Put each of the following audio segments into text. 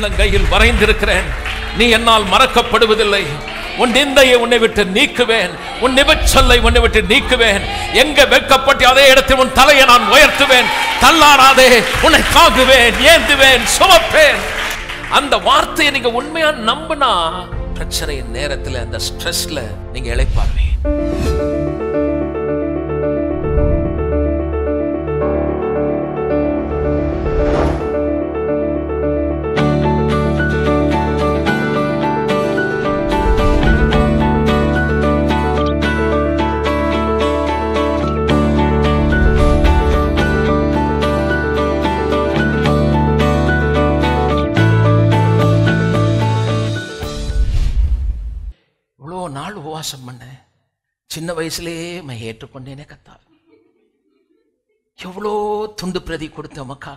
உள்ளங்கையில் வரைந்திருக்கிறேன் நீ என்னால் மறக்கப்படுவதில்லை உன் நிந்தையை உன்னை விட்டு நீக்குவேன் உன் நிபச்சொல்லை உன்னை விட்டு நீக்குவேன் எங்க வெட்கப்பட்டு அதே இடத்தில் உன் தலையை நான் உயர்த்துவேன் தள்ளாடாதே உன்னை காக்குவேன் ஏந்துவேன் சுமப்பேன் அந்த வார்த்தையை நீங்க உண்மையா நம்பினா பிரச்சனையின் நேரத்துல அந்த ஸ்ட்ரெஸ்ல நீங்க இழைப்பாருவீங்க இவ்வளோ நாள் உபவாசம் பண்ணேன் சின்ன வயசுலயே மை ஏற்றுக்கொண்டேனே கத்தார் எவ்வளோ துண்டு பிரதி கொடுத்த உமக்காக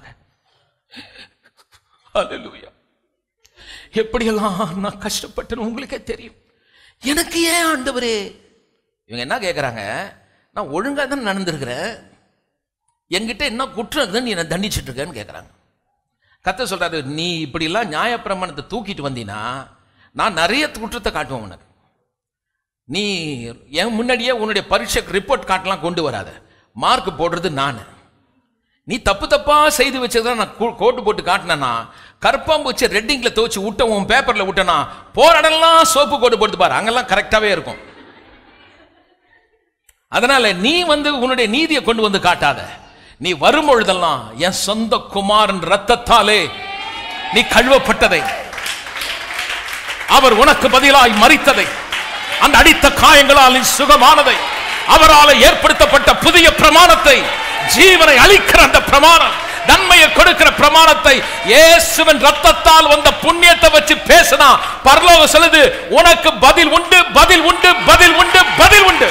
ஹalleluya எப்படியெல்லாம் நான் கஷ்டப்பட்டேன்னு உங்களுக்கே தெரியும் எனக்கு ஏன் ஆண்டவரே இவங்க என்ன கேட்குறாங்க நான் ஒழுங்காக தான் நடந்திருக்கிறேன் என்கிட்ட என்ன குற்றம் இருக்குதுன்னு நீ என்ன தண்டிச்சிட்டு இருக்கேன்னு கேட்குறாங்க கத்த சொல்றாரு நீ இப்படிலாம் நியாயப்பிரமாணத்தை தூக்கிட்டு வந்தீன்னா நான் நிறைய குற்றத்தை காட்டுவேன் உனக்கு நீ என் முன்னாடியே உன்னுடைய பரீட்சைக்கு ரிப்போர்ட் காட்டலாம் கொண்டு வராத மார்க் போடுறது நான் நீ தப்பு தப்பா செய்து வச்சதை நான் கோ- கோட்டு போட்டு காட்டினேன்னா கருப்பாம்பு வச்சு ரெட்டிங்ல துவச்சு விட்ட உன் பேப்பர்ல விட்டனா போற இடம்லாம் சோப்பு கோட்டு போட்டு பாரு அங்கெல்லாம் கரெக்டாவே இருக்கும் அதனால நீ வந்து உன்னுடைய நீதியை கொண்டு வந்து காட்டாத நீ வரும்பொழுதெல்லாம் என் சொந்த குமாரன் ரத்தத்தாலே நீ கழுவப்பட்டதை அவர் உனக்கு பதிலாய் மறித்ததை அந்த அடித்த காயங்களால் நீ சுகமானதை அவரால் ஏற்படுத்தப்பட்ட புதிய பிரமாணத்தை ஜீவனை அளிக்கிற அந்த பிரமாணம் நன்மையை கொடுக்கிற பிரமாணத்தை இயேசுவின் ரத்தத்தால் வந்த புண்ணியத்தை வச்சு பேசினா பரலோகம் சொல்லுது உனக்கு பதில் உண்டு பதில் உண்டு பதில் உண்டு பதில் உண்டு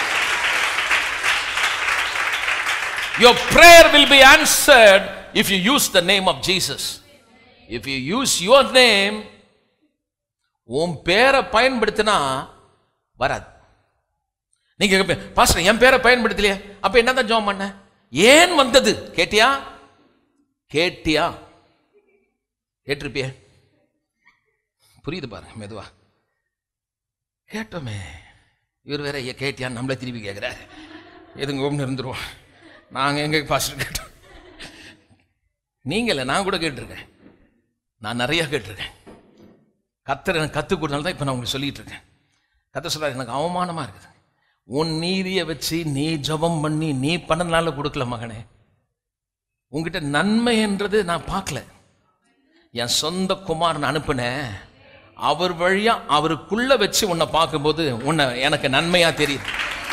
Your prayer will be answered if you use the name of Jesus. If you use your name, உன் பேரை பயன்படுத்தினா வராது நீங்க கேட்பீங்க, பாஸ்டர் என் பேரை பயன்படுத்தலையே அப்ப என்னதான் ஜெபம் பண்ண ஏன் வந்தது கேட்டியா கேட்டியா கேட்டிருப்பிய புரியுது பாரு மெதுவா கேட்டோமே இவர் வேற ஐயா கேட்டியா நம்மள திருப்பி கேட்கிறார் எதுங்க ஒன்று இருந்துருவோம் நாங்கள் எங்க பாஸ்டர் கேட்டோம் நீங்க இல்லை நான் கூட கேட்டிருக்கேன் நான் நிறைய கேட்டிருக்கேன் கத்தர் எனக்கு கற்றுக் கொடுத்தாலும் தான் இப்போ நான் உங்களுக்கு சொல்லிட்டு இருக்கேன் கத்த சொல்றாரு எனக்கு அவமானமா இருக்குது உன் நீதியை வச்சு நீ ஜெபம் பண்ணி நீ பண்ணதுனால கொடுக்கல மகனே உங்ககிட்ட நன்மை என்றது நான் பார்க்கல என் சொந்த குமாரன் அனுப்புனேன் அவர் வழியா அவருக்குள்ள வச்சு உன்னை பார்க்கும்போது உன்னை எனக்கு நன்மையா தெரியுது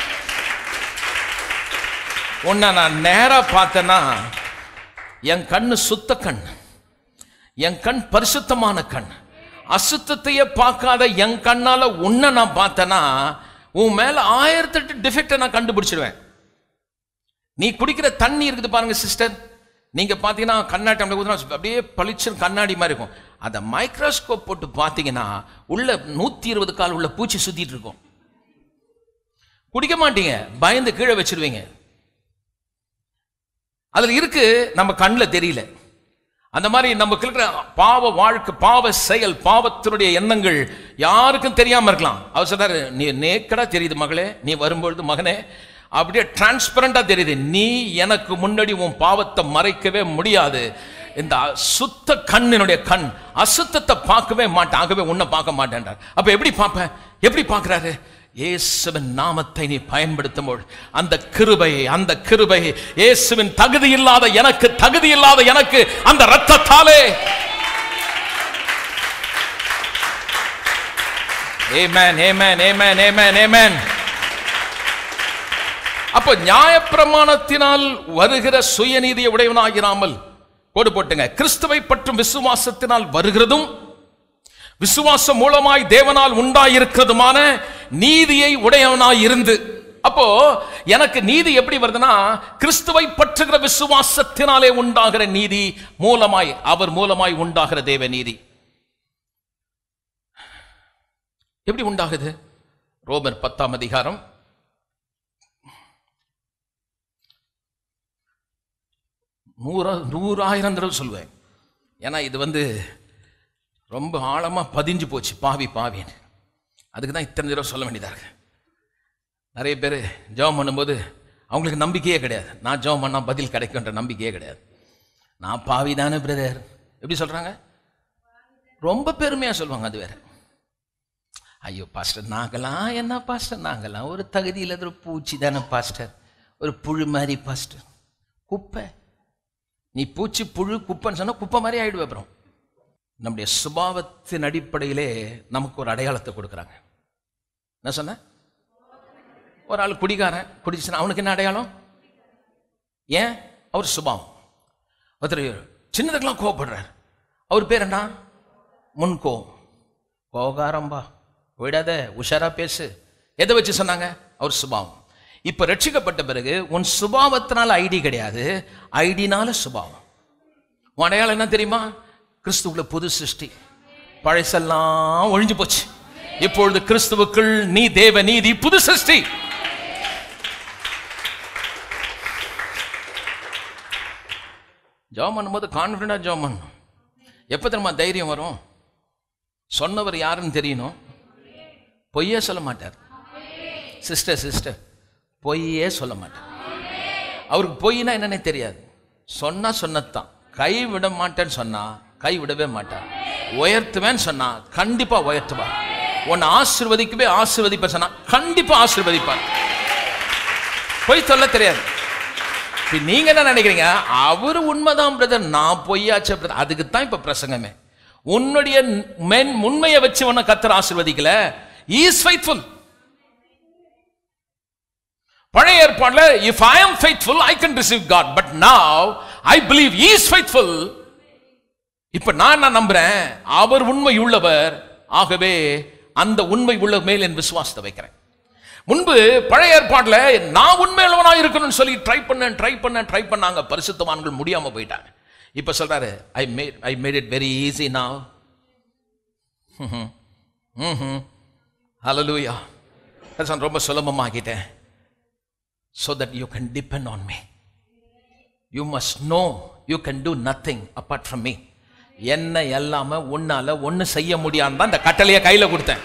உன்னை நான் நேரா பார்த்தேன்னா என் கண்ணு சுத்த கண் என் கண் பரிசுத்தமான கண் அசுத்தத்தையே பார்க்காத என் கண்ணால உன்னை நான் பார்த்தேன்னா உன் மேல ஆயிரத்தெட்டு டிஃபெக்டை நான் கண்டுபிடிச்சிடுவேன் நீ குடிக்கிற தண்ணி இருக்குது பாருங்க சிஸ்டர் நீங்க பாத்தீங்கன்னா கண்ணாடி டம்ளர் ஊத்துனா அப்படியே பளிச்சுன்னு கண்ணாடி மாதிரி இருக்கும் அதை மைக்ரோஸ்கோப் போட்டு பார்த்தீங்கன்னா உள்ள நூத்தி இருபது கால் உள்ள பூச்சி சுத்திட்டு இருக்கும் குடிக்க மாட்டீங்க பயந்து கீழே வச்சிருவீங்க அதுல இருக்கு நம்ம கண்ணில் தெரியல அந்த மாதிரி நமக்கு இருக்கிற பாவ வாழ்க்கை பாவ செயல் பாவத்தினுடைய எண்ணங்கள் யாருக்கும் தெரியாம இருக்கலாம் அவர் சொல்றாரு நீ நேக்கடா தெரியுது மகளே நீ வரும்பொழுது மகனே அப்படியே டிரான்ஸ்பரண்டா தெரியுது நீ எனக்கு முன்னாடி உன் பாவத்தை மறைக்கவே முடியாது இந்த சுத்த கண்ணினுடைய கண் அசுத்தத்தை பார்க்கவே மாட்டேன் ஆகவே உன்னை பார்க்க மாட்டேன்றார் அப்ப எப்படி பார்ப்பேன் எப்படி பார்க்கறாரு இயேசுவின் நாமத்தை நீ பயன்படுத்தும் பொழுது அந்த கிருபை அந்த கிருபை இயேசுவின் தகுதி இல்லாத எனக்கு தகுதி இல்லாத எனக்கு அந்த ரத்தத்தாலே Amen, amen, amen, amen, amen. அப்போ நியாயப்பிரமாணத்தினால் வருகிற சுயநீதியை உடையவனாகிறாமல் கோடு போட்டுங்க கிறிஸ்துவை பற்றும் விசுவாசத்தினால் வருகிறதும் விசுவாசம் மூலமாய் தேவனால் உண்டாயிருக்கிறதுமான நீதியை உடையவனாய் இருந்து அப்போ எனக்கு நீதி எப்படி வருதுன்னா கிறிஸ்துவை பற்றுகிற விசுவாசத்தினாலே உண்டாகிற நீதி மூலமாய் அவர் மூலமாய் உண்டாகிற தேவ நீதி எப்படி உண்டாகுது ரோமர் பத்தாம் அதிகாரம் நூறா நூறாயிரம் தடவை சொல்வேன் ஏன்னா இது வந்து ரொம்ப ஆழமா பதிஞ்சு போச்சு பாவி பாவின்னு அதுக்கு தான் இத்தனை தடவை சொல்ல வேண்டியதா இருக்கு நிறைய பேர் ஜெபம் பண்ணும்போது அவங்களுக்கு நம்பிக்கையே கிடையாது நான் ஜெபம் பண்ணா பதில் கிடைக்குன்ற நம்பிக்கையே கிடையாது நான் பாவி தானே பிரதர் எப்படி சொல்றாங்க ரொம்ப பெருமையா சொல்லுவாங்க அது வேற ஐயோ பாஸ்டர் நாங்களாம் என்ன பாஸ்டர் நாங்களாம் ஒரு தகுதியில் ஒரு பூச்சி தானே பாஸ்டர் ஒரு புழு மாதிரி பாஸ்டர் குப்பை நீ பூச்சி புழு குப்பைன்னு சொன்னா குப்பை மாதிரி ஆயிடுவே அப்புறம் நம்முடைய சுபாவத்தின் அடிப்படையிலே நமக்கு ஒரு அடையாளத்தை கொடுக்குறாங்க என்ன சொன்ன ஒரு ஆள் குடிகாரன் குடிச்சுனா அவனுக்கு என்ன அடையாளம் ஏன் அவர் சுபாவம் ஒருத்தர் சின்னதுக்கெல்லாம் கோவப்படுறார் அவர் பேர் என்ன முன்கோவம் கோகாரம்பா விடாத உஷாரா பேசு எதை வச்சு சொன்னாங்க அவர் சுபாவம் இப்ப ரட்சிக்கப்பட்ட பிறகு உன் சுபாவத்தினால ஐடி கிடையாது ஐடினால சுபாவம் உன் அடையாளம் என்ன தெரியுமா கிறிஸ்துவுல புது சிருஷ்டி பழசெல்லாம் ஒழிஞ்சு போச்சு இப்பொழுது கிறிஸ்துவுக்குள் நீ தேவ நீதி புது சிருஷ்டி ஜெபம் பண்ணும்போது கான்ஃபிடண்டாக ஜெபம் பண்ணணும் எப்போ தெரியுமா தைரியம் வரும் சொன்னவர் யாருன்னு தெரியணும் பொய்யே சொல்ல மாட்டார் சிஸ்டர் சிஸ்டர் பொய்யே சொல்ல மாட்டார் அவருக்கு பொய்னா என்னன்னே தெரியாது சொன்னா சொன்னதுதான் கை விட மாட்டேன்னு சொன்னா கை விடவே மாட்டார் உயர்த்துவேன்னு சொன்னா கண்டிப்பா உயர்த்துவார் உன்னை ஆசிர்வதிக்கவே ஆசிர்வதிப்ப சொன்னா கண்டிப்பா ஆசிர்வதிப்பார் பொய் சொல்ல தெரியாது இப்ப நீங்க என்ன நினைக்கிறீங்க அவரு உண்மைதான் பிரதர் நான் பொய்யாச்ச பிரதர் அதுக்கு தான் இப்ப பிரசங்கமே உன்னுடைய மென் உண்மையை வச்சு உன்னை கத்தர் ஆசிர்வதிக்கல இஸ் ஃபைத்ஃபுல் பழைய ஏற்பாடுல if I am faithful I can receive God but now I believe is faithful இப்ப நான் என்ன நம்புறேன் அவர் உண்மை உள்ளவர் ஆகவே அந்த உண்மை உள்ள மேல் என் விசுவாசத்தை வைக்கிறேன் முன்பு பழைய ஏற்பாடுல நான் உண்மையுள்ளவனா இருக்கணும்னு சொல்லி ட்ரை பண்ணேன் ட்ரை பண்ணேன் ட்ரை பண்ணாங்க பரிசுத்தவான்கள் முடியாம போயிட்டாங்க இப்ப சொல்றாரு I made I made it very easy now hmm ஹalleluya நான் ரொம்ப சுலபமாக்கிட்டேன் so that you can depend on me you must know you can do nothing apart from me என்ன எல்லாம உன்னால ஒண்ணு செய்ய முடியாதுன்னு தான் இந்த கட்டளையை கையில கொடுத்தேன்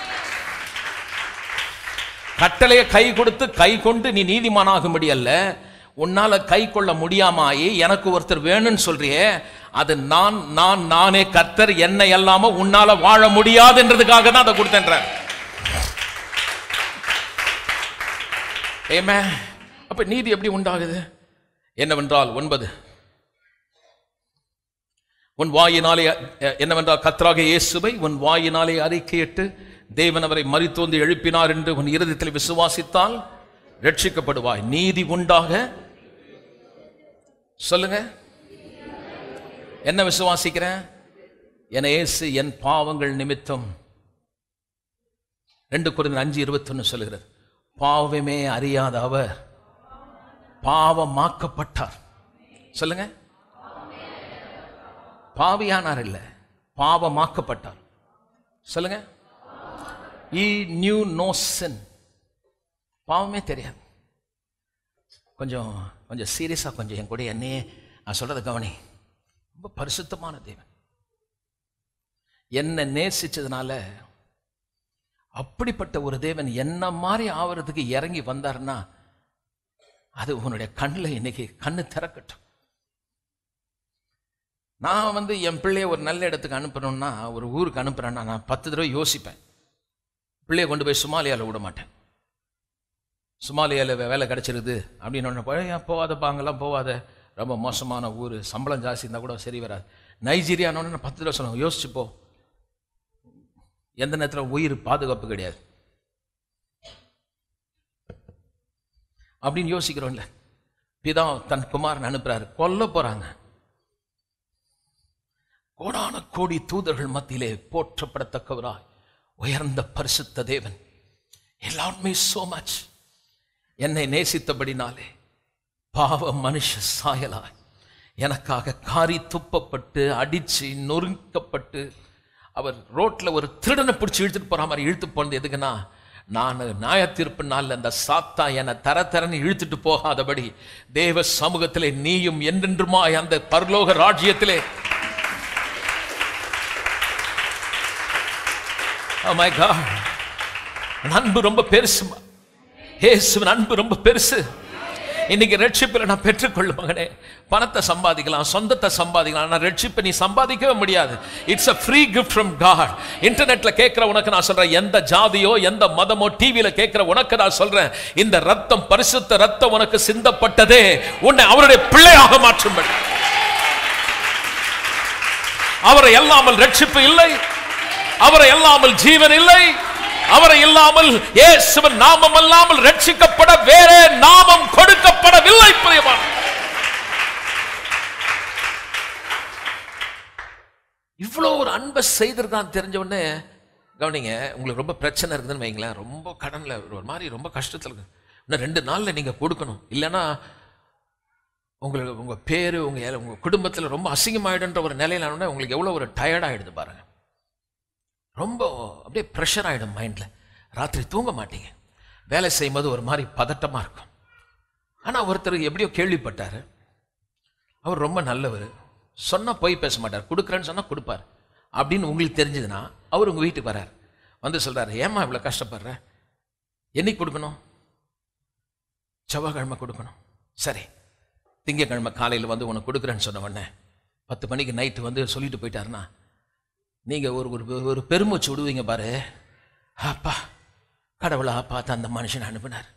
கட்டளையை கை கொடுத்து கை கொண்டு நீ நீதிமானாகும்படி அல்ல உன்னால கை கொள்ள முடியாமாயி எனக்கு ஒருத்தர் வேணும்னு சொல்றியே அது நான் நான் நானே கர்த்தர் என்ன எல்லாம உன்னால வாழ முடியாதுன்றதுக்காக தான் அதை கொடுத்தேன்ற ஏமே அப்ப நீதி எப்படி உண்டாகுது என்னவென்றால் ஒன்பது உன் வாயினாலே அஹ், என்னவென்றால் கத்ராக இயேசுவை உன் வாயினாலே அறிக்கையிட்டு தேவன் அவரை மரித்தோந்து எழுப்பினார் என்று உன் இருதயத்தில் விசுவாசித்தால் ரட்சிக்கப்படுவாய் நீதி உண்டாக சொல்லுங்க என்ன விசுவாசிக்கிறேன் என இயேசு என் பாவங்கள் நிமித்தம் ரெண்டு குறைந்த அஞ்சு இருபத்தொன்னு சொல்லுகிறது பாவமே அறியாத அவர் பாவமாக்கப்பட்டார் சொல்லுங்க பாவியானார் இல்ல பாவமாக்கப்பட்டார் சொல்லுங்க ஈ நியூ நோ சின் பாவமே தெரியாது கொஞ்சம் கொஞ்சம் சீரியஸா கொஞ்சம் என் கூட என்னையே நான் சொல்றத கவனி ரொம்ப பரிசுத்தமான தேவன் என்னை நேசிச்சதுனால அப்படிப்பட்ட ஒரு தேவன் என்ன மாதிரி ஆவறதுக்கு இறங்கி வந்தாருன்னா அது உன்னுடைய கண்ணில் இன்னைக்கு கண்ணு திறக்கட்டும் நான் வந்து என் பிள்ளைய ஒரு நல்ல இடத்துக்கு அனுப்பணும்னா ஒரு ஊருக்கு அனுப்புறேன்னா நான் பத்து தடவை யோசிப்பேன் பிள்ளைய கொண்டு போய் சுமாலியாவில் விட மாட்டேன் சுமாலியாவில் வேலை கிடைச்சிருக்குது அப்படின்னு ஒன்று போய் "ஏன் போகாதப்பா அங்கெல்லாம் போகாத ரொம்ப மோசமான ஊர் சம்பளம் ஜாஸ்தி இருந்தால் கூட சரி வராது நைஜீரியானோன்னு நான் பத்து தடவை சொன்னேன் யோசிச்சு போ எந்த நேரத்தில் உயிர் பாதுகாப்பு கிடையாது அப்படின்னு யோசிக்கிறோம்ல பிதா தன் குமாரன் அனுப்புறாரு கொல்ல போறாங்க கோடான கோடி தூதர்கள் மத்தியிலே போற்றப்படத்தக்கவராய் உயர்ந்த பரிசுத்த தேவன் எல்லாருமே சோ மச் என்னை நேசித்தபடினாலே பாவ மனுஷ சாயலாய் எனக்காக காரி துப்பப்பட்டு அடிச்சு நொறுக்கப்பட்டு அவர் ரோட்ல ஒரு திருடனை பிடிச்சி இழுத்துட்டு போற மாதிரி இழுத்து போனது எதுக்குன்னா நான் நியாயத்தீர்ப்பு நாள்ல அந்த சாத்தா என்னை தர தரன்னு இழுத்துட்டு போகாதபடி தேவ சமூகத்திலே நீயும் என்றென்றுமாய் அந்த பரலோக ராஜ்யத்திலே Oh my God. அன்பு ரொம்ப பெருசுமா இயேசுவின் அன்பு ரொம்ப பெருசு இன்னைக்கு ரட்சிப்பில் நான் பெற்றுக்கொள்ள மகனே பணத்தை சம்பாதிக்கலாம் சொந்தத்தை சம்பாதிக்கலாம் ஆனால் ரட்சிப்பை நீ சம்பாதிக்கவே முடியாது it's a free gift from God இன்டர்நெட்ல கேட்கிற உனக்கு நான் சொல்றேன் எந்த ஜாதியோ எந்த மதமோ டிவியில கேட்கிற உனக்கு நான் சொல்றேன் இந்த ரத்தம் பரிசுத்த ரத்தம் உனக்கு சிந்தப்பட்டதே உன்னை அவருடைய பிள்ளையாக மாற்றும்படி அவரை இல்லாமல் ரட்சிப்பு இல்லை அவரை இல்லாமல் ஜீவன் இல்லை அவரை இல்லாமல் இயேசுவின் நாமம் அல்லாமல் ரட்சிக்கப்பட வேறே நாமம் கொடுக்கப்படவில்லை பிரியமான இவ்வளோ ஒரு அன்பை செய்திருக்கான் தெரிஞ்ச உடனே கவனிங்க உங்களுக்கு ரொம்ப பிரச்சனை இருக்குதுன்னு வைங்களேன் ரொம்ப கடன்ல ஒரு மாதிரி ரொம்ப கஷ்டத்தில் இருக்கு இன்னும் ரெண்டு நாள்ல நீங்க கொடுக்கணும் இல்லைன்னா உங்களுக்கு உங்க பேரு உங்க எல- உங்க குடும்பத்தில் ரொம்ப அசிங்கமாயிடுன்ற ஒரு நிலையில ஆனோடனே உங்களுக்கு எவ்வளோ ஒரு டயர்ட் ஆயிடுது பாருங்க ரொம்ப அப்படியே ப்ரெஷர் ஆயிடும் மைண்ட்ல ராத்திரி தூங்க மாட்டீங்க வேலை செய்யும்போது ஒரு மாதிரி பதட்டமா இருக்கும் ஆனா ஒருத்தர் எப்படியோ கேள்விப்பட்டாரு அவர் ரொம்ப நல்லவர் சொன்னா போய் பேச மாட்டார் கொடுக்குறேன்னு சொன்னா கொடுப்பார் அப்படின்னு உங்களுக்கு தெரிஞ்சதுன்னா அவர் உங்க வீட்டுக்கு வரார் வந்து சொல்றாரு ஏம்மா இவ்வளவு கஷ்டப்படுற என்னைக்கு கொடுக்கணும் செவ்வாய்க்கிழமை கொடுக்கணும் சரி திங்கக்கிழமை காலையில் வந்து உனக்கு கொடுக்குறேன்னு சொன்ன உடனே பத்து மணிக்கு நைட்டு வந்து சொல்லிட்டு போயிட்டாருன்னா நீங்கள் ஒரு ஒரு ஒரு பெருமூச்சு விடுவீங்க பாரு அப்பா கடவுளா பார்த்து அந்த மனுஷனை அனுப்பினார்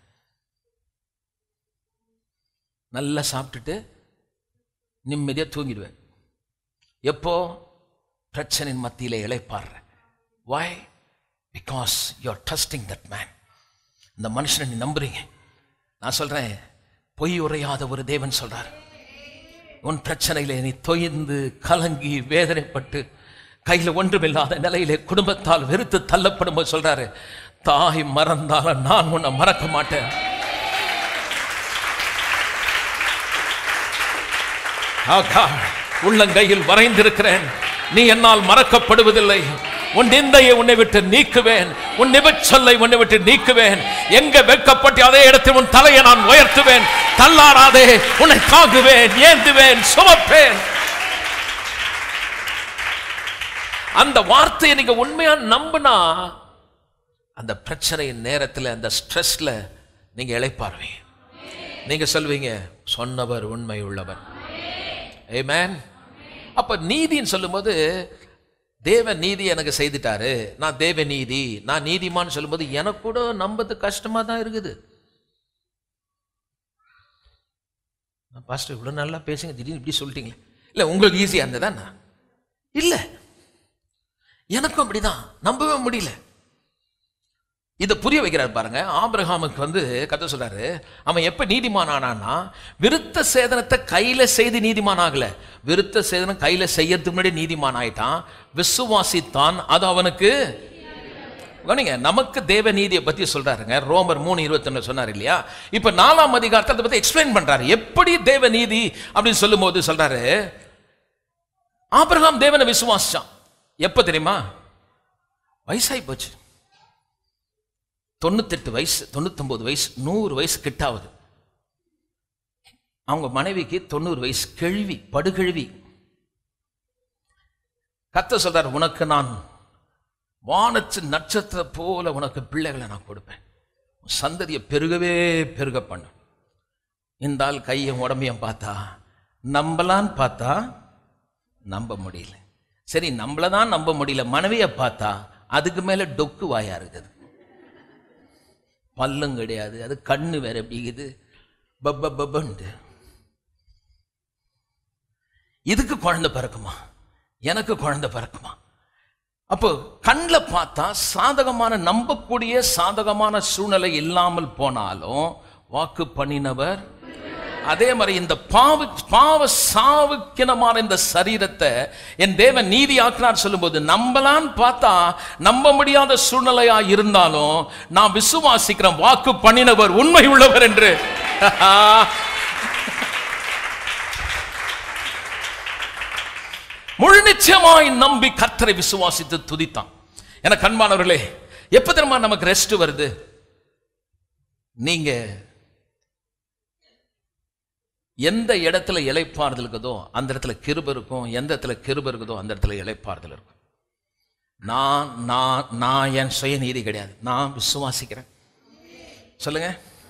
நல்லா சாப்பிட்டுட்டு நிம்மதியாக தூங்கிடுவேன் எப்போ பிரச்சனையின் மத்தியில் இளைப்பாடுற வாய் because you are trusting that man இந்த மனுஷனை நீ நம்புறீங்க நான் சொல்றேன் பொய் உரையாத ஒரு தேவன் சொல்றார் உன் பிரச்சனையிலே நீ தொய்ந்து கலங்கி வேதனைப்பட்டு கையில் ஒன்றுமில்லாத நிலையிலே குடும்பத்தால் வெறுத்து தள்ளப்படும் போது சொல்றாரு தாய் மறந்தாலும் நான் உன்னை மறக்க மாட்டேன் ஆகா, உள்ளங்கையில் வரைந்திருக்கிறேன் நீ என்னால் மறக்கப்படுவதில்லை உன் நிந்தையை உன்னை விட்டு நீக்குவேன் உன் நிபச்சொல்லை உன்னை விட்டு நீக்குவேன் எங்க வெட்கப்பட்டு அதே இடத்தில் உன் தலையை நான் உயர்த்துவேன் தள்ளாடாதே உன்னை தாங்குவேன் ஏந்துவேன் சுமப்பேன் அந்த வார்த்தையை நீங்க உண்மையா நம்பினா அந்த பிரச்சனையின் நேரத்தில் அந்த ஸ்ட்ரெஸ்ல நீங்க இளைப்பாருவீங்க நீங்க சொல்வீங்க சொன்னவர் உண்மை உள்ளவர் Amen. அப்ப நீதின்னு சொல்லும்போது தேவ நீதி எனக்கு செய்துட்டாரு நான் தேவ நீதி நான் நீதிமான்னு சொல்லும்போது எனக்கு கூட நம்பது கஷ்டமா தான் இருக்குது நான் பாஸ்டர் இவ்வளவு நல்லா பேசுங்க திடீர்னு இப்படி சொல்லிட்டீங்களே இல்ல உங்களுக்கு ஈஸியா இருந்ததா நான் இல்ல எனக்கும் அப்படிதான் நம்பவே முடியல இதை புரிய வைக்கிறார் பாருங்க ஆபிரகாமுக்கு வந்து கதை சொல்றாரு அவன் எப்ப நீதிமான் ஆனான்னா விருத்த சேதனத்தை கையில செய்து நீதிமான் ஆகல விருத்த சேதனம் கையில செய்யறதுக்கு முன்னாடி நீதிமான் ஆயிட்டான் விசுவாசித்தான் அது அவனுக்கு கவனிங்க நமக்கு தேவ நீதியை பத்தி சொல்றாருங்க ரோமர் மூணு இருபத்தொன்னு சொன்னார் இல்லையா இப்ப நாலாம் அதிகாரத்தை அதை பத்தி எக்ஸ்பிளைன் பண்றாரு எப்படி தேவ நீதி அப்படின்னு சொல்லும்போது சொல்றாரு ஆபிரகாம் தேவனை விசுவாசிச்சான் எப்ப தெரியுமா வயசாகி போச்சு தொண்ணூத்தெட்டு வயசு தொண்ணூத்தொன்பது வயசு நூறு வயசு கிட்டாவது அவங்க மனைவிக்கு தொண்ணூறு வயசு கிழவி படுகிழவி கத்த சொல்றார் உனக்கு நான் வானத்து நட்சத்திர போல உனக்கு பிள்ளைகளை நான் கொடுப்பேன் உன் சந்ததியை பெருகவே பெருக பண்ணும் இந்த ஆள் கையும் உடம்பையும் பார்த்தா நம்பலான்னு பார்த்தா நம்ப முடியல சரி நம்மள தான் நம்ப முடியல மனைவியை பார்த்தா அதுக்கு மேல டொக்கு வாயா இருக்குது பல்லும் கிடையாது அது கண்ணு வேற எப்படிங்குது பப்ப பப்பன்ட்டு இதுக்கு குழந்தை பிறக்குமா எனக்கு குழந்தை பிறக்குமா அப்போ கண்ணில் பார்த்தா சாதகமான நம்பக்கூடிய சாதகமான சூழ்நிலை இல்லாமல் போனாலும் வாக்கு பண்ணினவர் அதே மாதிரி இந்த பாவு பாவ சாவுக்கினமான இந்த சரீரத்தை என் தேவன் நீதி ஆக்கினார் சொல்லும்போது நம்பலான்னு பார்த்தா நம்ப முடியாத சூழ்நிலையா இருந்தாலும் நான் விசுவாசிக்கிறேன் வாக்கு பண்ணினவர் உண்மை உள்ளவர் என்று முழு நிச்சயமாய் நம்பி கர்த்தரை விசுவாசித்து துதித்தான் என கண்மானவர்களே எப்ப தெரியுமா நமக்கு ரெஸ்ட் வருது நீங்க எந்த இடத்துல இளைப்பாறுதல் இருக்குதோ அந்த இடத்துல கிருப இருக்கும் எந்த இடத்துல கிருப இருக்குதோ அந்த இடத்துல இளைப்பாறுதல் இருக்கும் நான் நான் நான் என் சுயநீதி கிடையாது நான் விசுவாசிக்கிறேன் சொல்லுங்க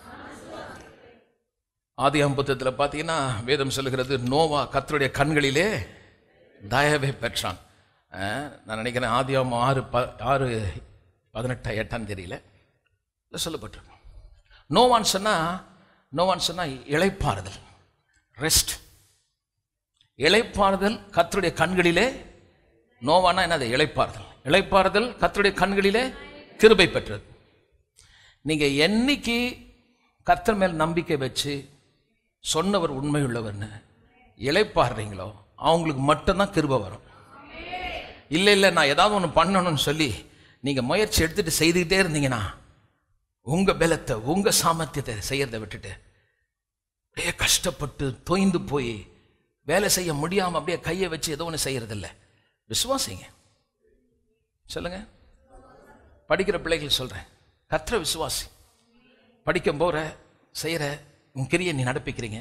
ஆதி புத்தகத்தில் பார்த்தீங்கன்னா வேதம் சொல்லுகிறது நோவா கர்த்தருடைய கண்களிலே தயவை பெற்றான் அஹ், நான் நினைக்கிறேன் ஆதியாம் ஆறு ப ஆறு பதினெட்டா எட்டாம் தெரியல இதில் சொல்லப்பட்டிருக்கும் நோவான் சொன்னா நோவான் சொன்னா இளைப்பாறுதல் ரெஸ்ட் இளைப்பாறுதல் கர்த்தருடைய கண்களிலே நோவானா என்னது இளைப்பாறுதல் இளைப்பாறுதல் கர்த்தருடைய கண்களிலே கிருபை பெற்றது நீங்க என்னைக்கு கர்த்தர் மேல் நம்பிக்கை வச்சு சொன்னவர் உண்மையுள்ளவர்னு இளைப்பாடுறீங்களோ அவங்களுக்கு மட்டும்தான் கிருபை வரும் இல்லை இல்லை நான் ஏதாவது ஒன்று பண்ணணும்னு சொல்லி நீங்கள் முயற்சி எடுத்துட்டு செய்துக்கிட்டே இருந்தீங்கன்னா உங்கள் பலத்தை உங்கள் சாமர்த்தியத்தை செய்யறதை விட்டுட்டு அப்படியே கஷ்டப்பட்டு தொய்ந்து போய் வேலை செய்ய முடியாமல் அப்படியே கையை வச்சு ஏதோ ஒன்று செய்யறதில்ல விசுவாசிங்க சொல்லுங்க படிக்கிற பிள்ளைகள் சொல்கிறேன் கத்திர விசுவாசி படிக்க போகிற செய்கிற உன் கிரியை நீ நடப்பிக்கிறீங்க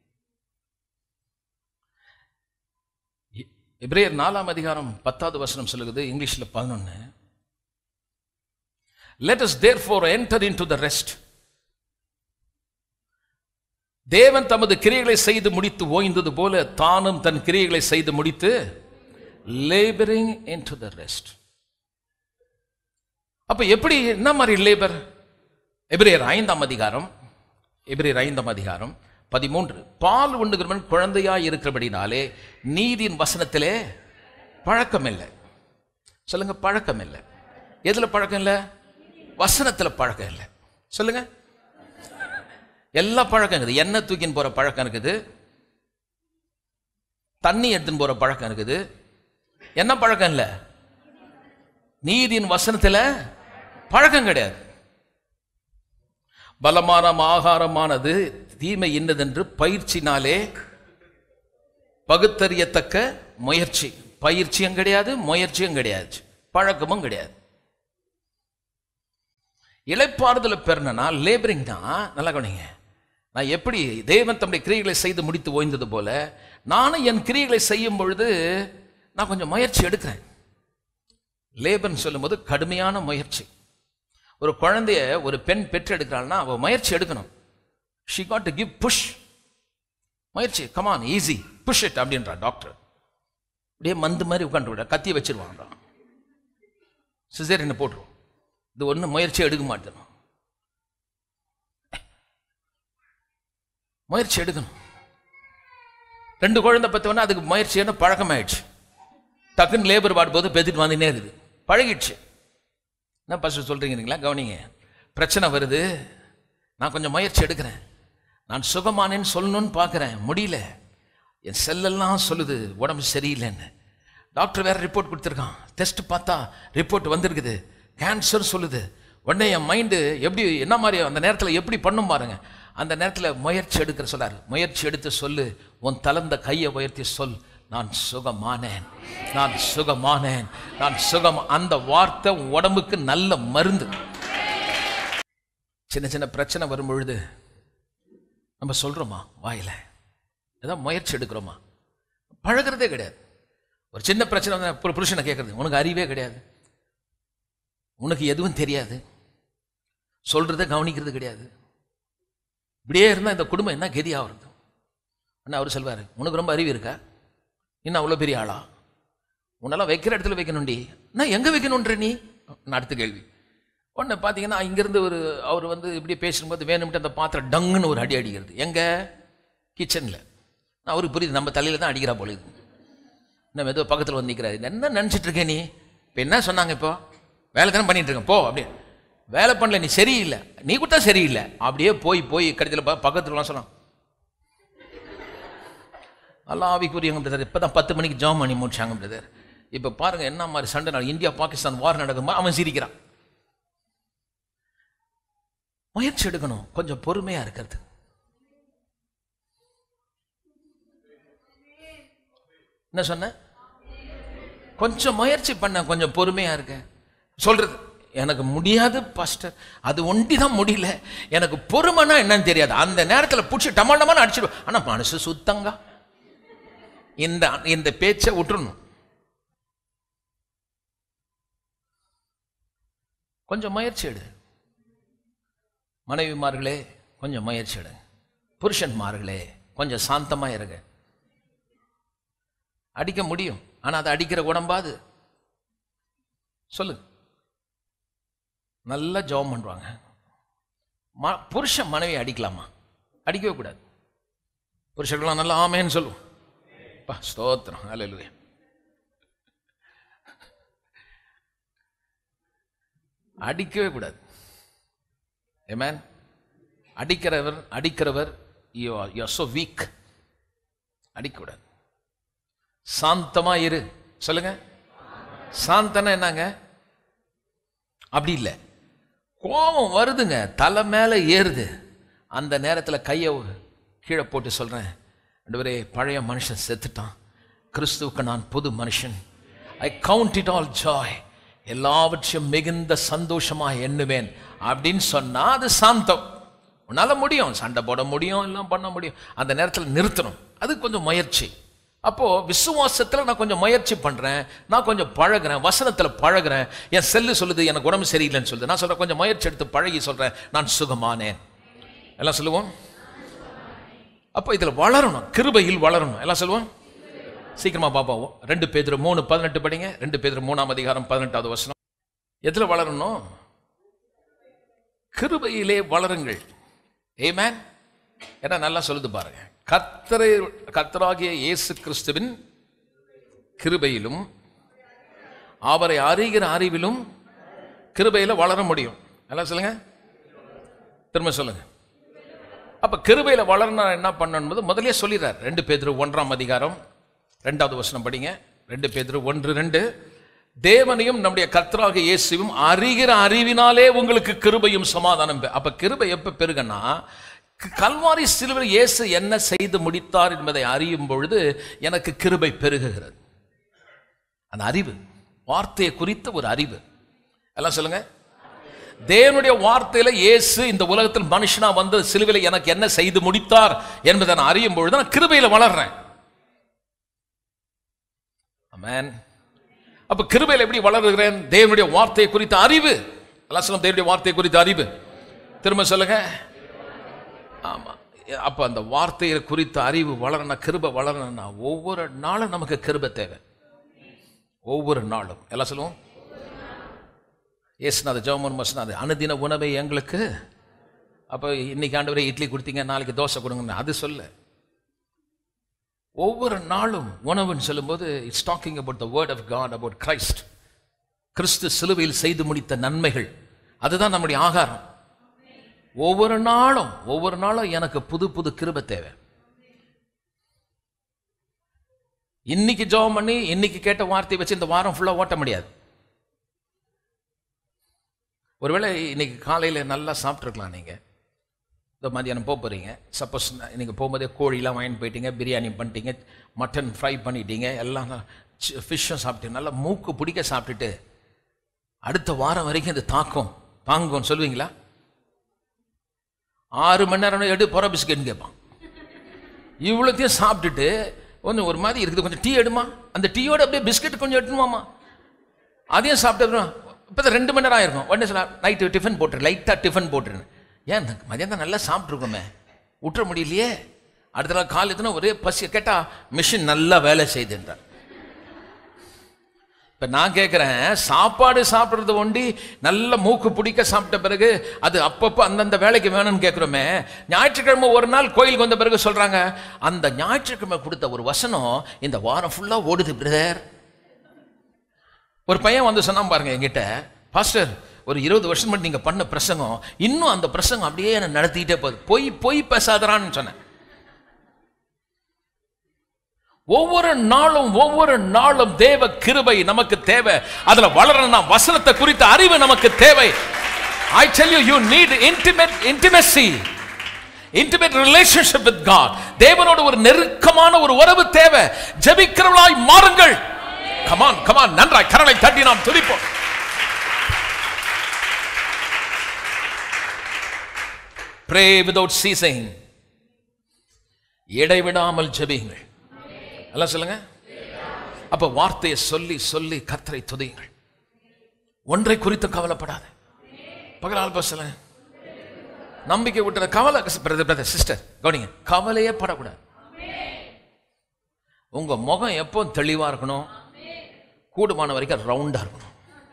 இ- எபிரேயர் நாலாம் அதிகாரம் பத்தாவது வசனம் சொல்லுகிறது இங்கிலீஷில் பதினொன்று let us therefore enter into the rest தேவன் தமது கிரியைகளை செய்து முடித்து ஓய்ந்தது போல தானும் தன் கிரியைகளை செய்து முடித்து லேபரிங் into the rest அப்ப எப்படி என்ன மாதிரி லேபர் எபிரேயர் ஐந்தாம் அதிகாரம் எபிரேயர் ஐந்தாம் அதிகாரம் பதிமூன்று பால் உண்ணுகிறவன் குழந்தையாய் இருக்கிறபடினாலே நீதியின் வசனத்திலே பழக்கம் இல்லை சொல்லுங்க பழக்கம் இல்லை எதுல பழக்கம் இல்லை வசனத்துல பழக்கம் இல்லை சொல்லுங்க எல்லா பழக்கம் இருக்குது எண்ணெய் தூக்கின்னு போற பழக்கம் இருக்குது தண்ணி எடுத்துன்னு போற பழக்கம் இருக்குது என்ன பழக்கம் இல்லை நீதியின் வசனத்துல பழக்கம் கிடையாது பலமான ஆகாரமானது தீமை இன்னதென்று பயிற்சினாலே பகுத்தறியத்தக்க முயற்சி பயிற்சியும் கிடையாது முயற்சியும் கிடையாது பழக்கமும் கிடையாது இளைப்பாறுதலை பெறணும்னா லேபரிங் தான் நல்லா கவனிங்க நான் எப்படி தேவன் தம்முடைய கிரியைகளை செய்து முடித்து ஓய்ந்தது போல நானும் என் கிரியைகளை செய்யும் பொழுது நான் கொஞ்சம் முயற்சி எடுக்கிறேன் லேபர்னு சொல்லும்போது கடுமையான முயற்சி ஒரு குழந்தைய ஒரு பெண் பெற்றெடுக்கிறாள்னா அவ முயற்சி எடுக்கணும் she got to give push முயற்சி கமான் ஈஸி புஷ் இட் அப்படின்றா டாக்டர் அப்படியே மந்து மாதிரி உட்காந்து விட கத்தியை வச்சிருவாங்க சிசேரியனை போட்டுரும் இது ஒன்றும் முயற்சி எடுக்க மாட்டேன் முயற்சி எடுக்கணும் ரெண்டு குழந்தை பத்தவொன்னே அதுக்கு முயற்சியான பழக்கமாயிடுச்சு டக்குன்னு லேபர் வாடும்போது பெத்துட்டு வந்துனே இருக்குது பழகிடுச்சு என்ன பசு சொல்றீங்களா கவனிங்க பிரச்சனை வருது நான் கொஞ்சம் முயற்சி எடுக்கிறேன் நான் சுகமானேன்னு சொல்லணும்னு பார்க்குறேன் முடியல என் செல்லெல்லாம் சொல்லுது உடம்பு சரியில்லைன்னு டாக்டர் வேற ரிப்போர்ட் கொடுத்துருக்கான் டெஸ்ட் பார்த்தா ரிப்போர்ட் வந்திருக்குது கேன்சர் சொல்லுது உடனே என் மைண்டு எப்படி என்ன மாதிரி அந்த நேரத்தில் எப்படி பண்ணும் பாருங்க அந்த நேரத்தில் முயற்சி எடுக்கிற சொல்லாரு முயற்சி எடுத்து சொல்லு உன் தளர்ந்த கையை உயர்த்தி சொல் நான் சுகமானேன் நான் சுகமானேன் நான் சுகம் அந்த வார்த்தை உன் உடம்புக்கு நல்ல மருந்து சின்ன சின்ன பிரச்சனை வரும் பொழுது நம்ம சொல்றோமா வாயில ஏதோ முயற்சி எடுக்கிறோமா பழகுறதே கிடையாது ஒரு சின்ன பிரச்சனை வந்து ஒரு புருஷனை கேட்கறது உனக்கு அறிவே கிடையாது உனக்கு எதுவும் தெரியாது சொல்றதை கவனிக்கிறது கிடையாது இப்படியே இருந்தால் இந்த குடும்பம் என்ன கதி ஆகுறது அண்ணா அவர் சொல்வார் உனக்கு ரொம்ப அறிவு இருக்கா இன்னும் அவ்வளோ பெரிய ஆளா உன்னெல்லாம் வைக்கிற இடத்துல வைக்கணும்டி நான் எங்கே வைக்கணுன்ற நீ நான் அடுத்த கேள்வி உடனே பார்த்தீங்கன்னா இங்கேருந்து ஒரு அவர் வந்து இப்படி பேசும்போது வேணும்ட்டு அந்த பாத்திரம் டங்குன்னு ஒரு அடி அடிக்கிறது எங்கே கிச்சனில் நான் அவருக்கு புரியுது நம்ம தலையில் தான் அடிக்கிறா போல இது நம்ம ஏதோ பக்கத்தில் வந்து நிற்கிறாரு என்ன நினச்சிட்டு இருக்க நீ இப்போ என்ன சொன்னாங்க இப்போ வேலை தானே பண்ணிட்டு இருக்கேன் போ அப்படியே வேலை பண்ணல நீ சரியில்லை நீ கொடுத்தா சரியில்லை அப்படியே போய் போய் கடைசியில் பக்கத்துலலாம் சொன்னான் நல்லா ஆவிக்குரியவங்க பிரதர் இப்போ தான் பத்து மணிக்கு ஜாம் பண்ணி முடிச்சாங்க பிரதர் இப்போ பாருங்க என்ன மாதிரி சண்டை நட இந்தியா பாகிஸ்தான் வார் நடக்கும்போது அவன் சிரிக்கிறான் முயற்சி எடுக்கணும் கொஞ்சம் பொறுமையா இருக்கிறது என்ன சொன்ன கொஞ்சம் முயற்சி பண்ண கொஞ்சம் பொறுமையா இருக்க சொல்றது எனக்கு முடியாது பாஸ்டர் அது ஒண்டி தான் முடியல எனக்கு பொறுமைனா என்னன்னு தெரியாது அந்த நேரத்தில் பிடிச்சி டமாண்டமான அடிச்சிடுவேன் ஆனா மனசு சுத்தங்க இந்த இந்த பேச்சை விட்டுறணும் கொஞ்சம் முயற்சி எடு மனைவிமார்களே கொஞ்சம் முயற்சி எடு புருஷன்மார்களே கொஞ்சம் சாந்தமா இருங்க அடிக்க முடியும் ஆனா அதை அடிக்கிற உடம்பாது சொல்லு நல்லா ஜெபம் பண்ணுவாங்க ம- புருஷன் மனைவி அடிக்கலாமா அடிக்கவே கூடாது புருஷர்கள்லாம் நல்லா ஆமேன்னு சொல்லுவோம் பா ஸ்தோத்திரம் அல்லேலூயா அடிக்கவே கூடாது ஏமேன் அடிக்கிறவர் அடிக்கிறவர் யூ யூ so வீக் அடிக்கக்கூடாது சாந்தமா இரு சொல்லுங்க சாந்தனா என்னங்க அப்படி இல்லை கோபம் வருதுங்க தலை மேலே ஏறுது அந்த நேரத்தில் கையை கீழே போட்டு சொல்கிறேன் ரெண்டு பழைய மனுஷன் செத்துட்டான் கிறிஸ்துவுக்கு நான் புது மனுஷன் I count it all joy எல்லாவற்றையும் மிகுந்த சந்தோஷமாக எண்ணுவேன் அப்படின்னு சொன்னா அது சாந்தம் உன்னால முடியும் சண்டை போட முடியும் எல்லாம் பண்ண முடியும் அந்த நேரத்தில் நிறுத்தணும் அது கொஞ்சம் முயற்சி அப்போ விசுவாசத்துல நான் கொஞ்சம் முயற்சி பண்றேன் நான் கொஞ்சம் பழகுறேன் வசனத்துல பழகுறேன் என் செல்லு சொல்லுது எனக்கு உடம்பு சரியில்லைன்னு சொல்லுது நான் சொல்றேன் கொஞ்சம் முயற்சி எடுத்து பழகி சொல்றேன் நான் சுகமானேன் எல்லாம் சொல்லுவோம் அப்போ இதுல வளரணும் கிருபையில் வளரணும் எல்லாம் சொல்லுவோம் சீக்கிரமா பாப்பாவோம் ரெண்டு பேதுரு மூணு பதினெட்டு படிங்க ரெண்டு பேதுரு மூணாம் அதிகாரம் பதினெட்டாவது வசனம் எதுல வளரணும் கிருபையிலே வளருங்கள் ஏமேன் ஏன்னா நல்லா சொல்லுது பாருங்க கர்த்தரை கர்த்தராகிய இயேசு கிறிஸ்துவின் கிருபையிலும் அவரை அறிகிற அறிவிலும் கிருபையில வளர முடியும் எல்லாம் சொல்லுங்க திரும்ப சொல்லுங்க அப்ப கிருபையில வளரணும் என்ன பண்ணணும் முதல்லயே சொல்லிடுறார் ரெண்டு பேர் ஒன்றாம் அதிகாரம் ரெண்டாவது வசனம் படிங்க ரெண்டு பேர் ஒன்று ரெண்டு தேவனையும் நம்முடைய கர்த்தராக இயேசுவும் அறிகிற அறிவினாலே உங்களுக்கு கிருபையும் சமாதானம் பெ- அப்ப கிருபை எப்ப பெருகனா க- கல்வாரி சிலுவையில் இயேசு என்ன செய்து முடித்தார் என்பதை அறியும் பொழுது எனக்கு கிருபை பெருகுகிறது அந்த அறிவு வார்த்தையை குறித்த ஒரு அறிவு எல்லாம் சொல்லுங்க தேவனுடைய வார்த்தையில இயேசு இந்த உலகத்தில் மனுஷனா வந்து சிலுவையில் எனக்கு என்ன செய்து முடித்தார் என்பதை நான் அறியும் பொழுது நான் கிருபையில வளர்றேன் அமேன் அப்ப கிருபையில எப்படி வளருகிறேன் தேவனுடைய வார்த்தையை குறித்த அறிவு எல்லாம் சொல்லுங்க தேவனுடைய வார்த்தையை குறித்த அறிவு திரும்ப சொல்லுங்க ஆமா அப்ப அந்த வார்த்தையை குறித்த அறிவு வளரணும் கிருபை வளரணும்னா ஒவ்வொரு நாளும் நமக்கு கிருபை தேவை ஒவ்வொரு நாளும் எல்லாம் சொல்லுவோம் ஏசுநாத ஜெவமன் மசனாது அனுதின உணவை எங்களுக்கு அப்போ இன்னைக்கு ஆண்டவரே இட்லி கொடுத்தீங்க நாளைக்கு தோசை கொடுங்கன்னு அது சொல்ல ஒவ்வொரு நாளும் உணவுன்னு சொல்லும்போது it's talking about the word of God about Christ கிறிஸ்து சிலுவையில் செய்து முடித்த நன்மைகள் அதுதான் நம்முடைய ஆகாரம் ஒவ்வொரு நாளும் ஒவ்வொரு நாளும் எனக்கு புது புது கிருபை தேவை இன்னைக்கு ஜெபம் பண்ணி இன்னைக்கு கேட்ட வார்த்தையை வச்சு இந்த வாரம் ஃபுல்லா ஓட்ட முடியாது ஒருவேளை இன்னைக்கு காலையில் நல்லா சாப்பிட்ருக்கலாம் நீங்கள் இந்த மதியானம் போக போகிறீங்க சப்போஸ் நீங்கள் போகும்போதே கோழிலாம் வாங்கிட்டு போயிட்டீங்க பிரியாணி பண்ணிட்டீங்க மட்டன் ஃப்ரை பண்ணிட்டீங்க எல்லாம் ஃபிஷ்ஷும் சாப்பிட்டு நல்லா மூக்கு பிடிக்க சாப்பிட்டுட்டு அடுத்த வாரம் வரைக்கும் இது தாக்கும் தாங்கும் சொல்லுவீங்களா ஆறு மணி நேரம் எடு புற பிஸ்கெட்னு கேட்பான் இவ்வளோத்தையும் சாப்பிட்டுட்டு கொஞ்சம் ஒரு மாதிரி இருக்குது கொஞ்சம் டீ எடுமா அந்த டீயோட அப்படியே பிஸ்கெட் கொஞ்சம் எடுத்துமாமா அதையும் சாப்பிட்டு இப்போ ரெண்டு மணி நேரம் ஆயிருக்கும் உடனே சொல்ல நைட்டு டிஃபன் போட்டுரு லைட்டாக டிஃபன் போட்டுருன்னு ஏன் மதியானம் நல்லா சாப்பிட்ருக்கோமே விட்டுற முடியலையே அடுத்த நாள் கால் எத்தனை ஒரே பசி கேட்டால் மிஷின் நல்லா வேலை செய்துன்றார் இப்போ நான் கேட்குறேன் சாப்பாடு சாப்பிட்றது ஒண்டி நல்ல மூக்கு பிடிக்க சாப்பிட்ட பிறகு அது அப்பப்போ அந்தந்த வேலைக்கு வேணும்னு கேட்குறோமே ஞாயிற்றுக்கிழமை ஒரு நாள் கோயிலுக்கு வந்த பிறகு சொல்கிறாங்க அந்த ஞாயிற்றுக்கிழமை கொடுத்த ஒரு வசனம் இந்த வாரம் ஃபுல்லாக ஓடுது பிரதர் ஒரு பையன் வந்து சொன்னான் பாருங்க என்கிட்ட பாஸ்டர் ஒரு இருபது வருஷம் மட்டும் நீங்க பண்ண பிரசங்கம் இன்னும் அந்த பிரசங்கம் அப்படியே என்ன நடத்திக்கிட்டே போகுது பொய் பொய் பேசாதறான்னு சொன்னேன் ஒவ்வொரு நாளும் ஒவ்வொரு நாளும் தேவ கிருபை நமக்கு தேவை அதுல வளரணும்னா வசனத்தை குறித்த அறிவு நமக்கு தேவை I tell you you need intimate intimacy intimate relationship with God தேவனோட ஒரு நெருக்கமான ஒரு உறவு தேவை ஜெபிக்கிறவளாய் மாறுங்கள் கமான் கமான் நன்றாய் கரலை தட்டி நாம் துதிப்போம் ப்ரே விதவுட் சீசிங் இடைவிடாமல் ஜெபியுங்கள் எல்லாம் சொல்லுங்க அப்ப வார்த்தையை சொல்லி சொல்லி கத்தரை துதியுங்கள் ஒன்றை குறித்து கவலைப்படாது பகலால் பசல நம்பிக்கை விட்டுற கவலை பிரதர் பிரதர் சிஸ்டர் கவனிங்க கவலையே படக்கூடாது உங்க முகம் எப்போ தெளிவா இருக்கணும் கூடுமான வரைக்கும் ரவுண்டா இருக்கணும்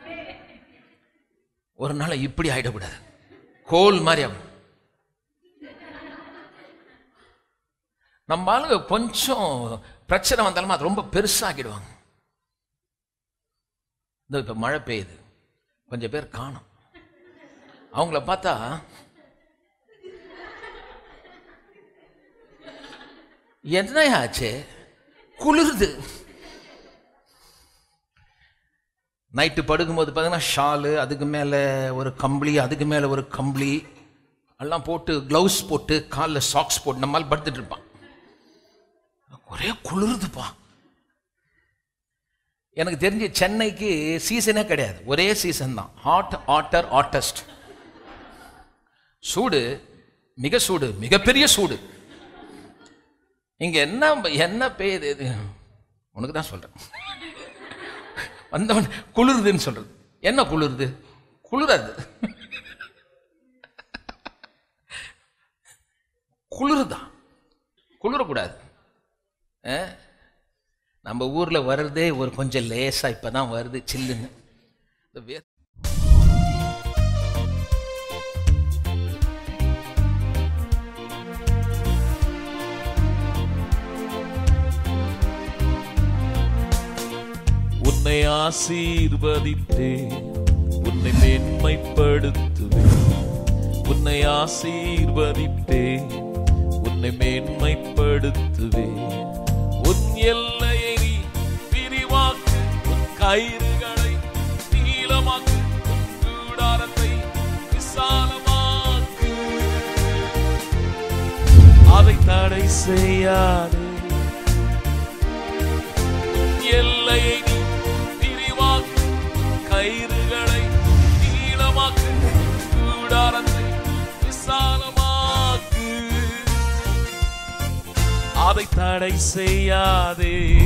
ஒரு நாள் இப்படி ஆயிடக்கூடாது கோல் மாதிரி ஆகும் நம்ம ஆளுங்க கொஞ்சம் பிரச்சனை வந்தாலும் அது ரொம்ப பெருசாக்கிடுவாங்க இந்த இப்ப மழை பெய்யுது கொஞ்சம் பேர் காணும் அவங்கள பார்த்தா என்ன ஆச்சு குளிருது நைட்டு படுக்கும்போது பார்த்தீங்கன்னா ஷாலு அதுக்கு மேலே ஒரு கம்பளி அதுக்கு மேலே ஒரு கம்பளி எல்லாம் போட்டு க்ளவுஸ் போட்டு காலில் சாக்ஸ் போட்டு நம்மால் படுத்துட்டு இருப்பான் ஒரே குளிருதுப்பா எனக்கு தெரிஞ்சு சென்னைக்கு சீசனே கிடையாது ஒரே சீசன் தான் ஹாட் ஆட்டர் ஆட்டஸ்ட் சூடு மிக சூடு மிகப்பெரிய சூடு இங்க என்ன என்ன பெய்யுது இது உனக்கு தான் சொல்றேன் வந்தவன் குளிருதுன்னு சொல்றது என்ன குளிருது குளிராது குளிருதான் குளிரக்கூடாது ஆ? நம்ம ஊர்ல வர்றதே ஒரு கொஞ்சம் லேசா இப்பதான் வருது சில்லுன்னு இந்த வே- உன்னை ஆசீர்வதித்தேன் உன்னை மேன்மைப்படுத்துவேன் உன்னை ஆசீர்வதித்தேன் உன்னை மேன்மைப்படுத்துவேன் உன் எல்லையை நீ விரிவாக்கு உன் கயிறுகளை நீளமாக்கு உன் கூடாரத்தை விசாலமாக்கு அதை தடை செய்யாதே எல்லையை நீ விரிவாக்கு கயிறுகளை நீளமாக்கு கூடாரத்தை விசாலமாக்கு அதை தடை செய்யாதே